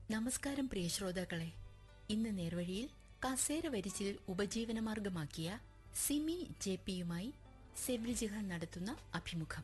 നമസ്കാരം പ്രിയ ശ്രോതാക്കളെ ഇന്ന് നേർവഴിയിൽ കസേര വരിച്ചിൽ ഉപജീവനമാർഗമാക്കിയ സിമി ജെ പിയുമായി സെവ്രിജിഹ നടത്തുന്ന അഭിമുഖം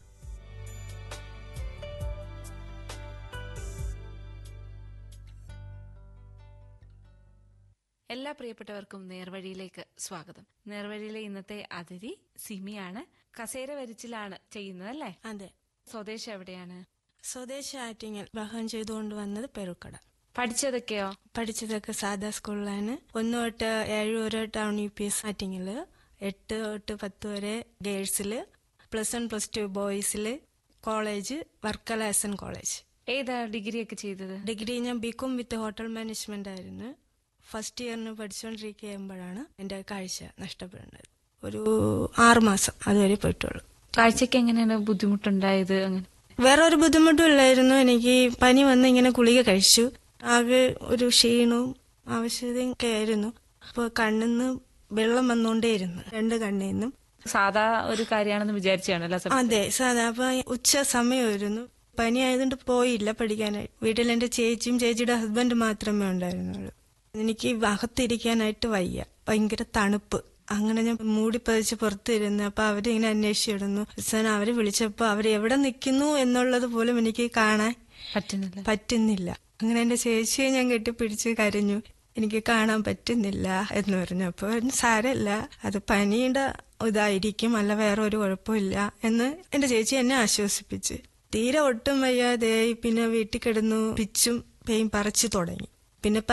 എല്ലാ പ്രിയപ്പെട്ടവർക്കും നേർവഴിയിലേക്ക് സ്വാഗതം നേർവഴിയിലെ ഇന്നത്തെ അതിഥി സിമിയാണ് കസേര വരിച്ചിലാണ് ചെയ്യുന്നത് അല്ലേ അതെ സ്വദേശം എവിടെയാണ് സ്വദേശ ആറ്റിങ്ങൽ വിവാഹം ചെയ്തുകൊണ്ട് വന്നത് പെരുക്കട പഠിച്ചതൊക്കെയോ പഠിച്ചതൊക്കെ സാധാ സ്കൂളിലാണ് ഒന്ന് തൊട്ട് ഏഴ് വരെ ടൗൺ യു പി എസ് ആറ്റിങ്ങല് എട്ട് തൊട്ട് പത്ത് വരെ ഗേൾസില് പ്ലസ് വൺ പ്ലസ് ടു ബോയ്സില് കോളേജ് വർക്കല എസ് എൻ കോളേജ് ഏതാ ഡിഗ്രി ഒക്കെ ചെയ്തത് ഡിഗ്രി ഞാൻ ബികോം വിത്ത് ഹോട്ടൽ മാനേജ്മെന്റ് ആയിരുന്നു ഫസ്റ്റ് ഇയറിന് പഠിച്ചുകൊണ്ടിരിക്കുമ്പോഴാണ് എൻ്റെ കാഴ്ച നഷ്ടപ്പെടുന്നത് ഒരു ആറ് മാസം അതുവരെ പോയിട്ടുള്ളൂ കാഴ്ചക്ക് എങ്ങനെയാണ് ബുദ്ധിമുട്ടുണ്ടായത് അങ്ങനെ വേറെ ഒരു ബുദ്ധിമുട്ടും ഇല്ലായിരുന്നു എനിക്ക് പനി വന്ന് ഇങ്ങനെ ഗുളിക കഴിച്ചു ആകെ ഒരു ക്ഷീണവും ആവശ്യതയും ഒക്കെ ആയിരുന്നു അപ്പോൾ കണ്ണിന്ന് വെള്ളം വന്നുകൊണ്ടേയിരുന്നു രണ്ട് കണ്ണിൽ നിന്നും സാധാ ഒരു കാര്യമാണെന്ന് വിചാരിച്ചാണ് അതെ സാധാ അപ്പൊ ഉച്ച സമയമായിരുന്നു പനി ആയതുകൊണ്ട് പോയില്ല പഠിക്കാനായി വീട്ടിൽ എന്റെ ചേച്ചിയും ചേച്ചിയുടെ ഹസ്ബൻഡ് മാത്രമേ ഉണ്ടായിരുന്നുള്ളൂ എനിക്ക് അകത്തിരിക്കാനായിട്ട് വയ്യ ഭയങ്കര തണുപ്പ് അങ്ങനെ ഞാൻ മൂടി പതിച്ച് പുറത്തിരുന്നു അപ്പൊ അവരിങ്ങനെ അന്വേഷിച്ചിടുന്നു അവസാനം അവര് വിളിച്ചപ്പോ അവർ എവിടെ നിൽക്കുന്നു എന്നുള്ളത് പോലും എനിക്ക് കാണാൻ പറ്റുന്നില്ല പറ്റുന്നില്ല അങ്ങനെ എന്റെ ചേച്ചിയെ ഞാൻ കെട്ടിപ്പിടിച്ച് കരഞ്ഞു എനിക്ക് കാണാൻ പറ്റുന്നില്ല എന്ന് പറഞ്ഞു അപ്പൊ പറഞ്ഞു, സാരമില്ല അത് പനിയുടെ ഇതായിരിക്കും അല്ല വേറെ ഒരു കുഴപ്പമില്ല എന്ന് എന്റെ ചേച്ചി എന്നെ ആശ്വസിപ്പിച്ച് തീരെ ഒട്ടും വയ്യാതെ പിന്നെ വീട്ടിൽ കിടന്നു പിച്ചും പേയും പറിച്ചു തുടങ്ങി പിന്നെ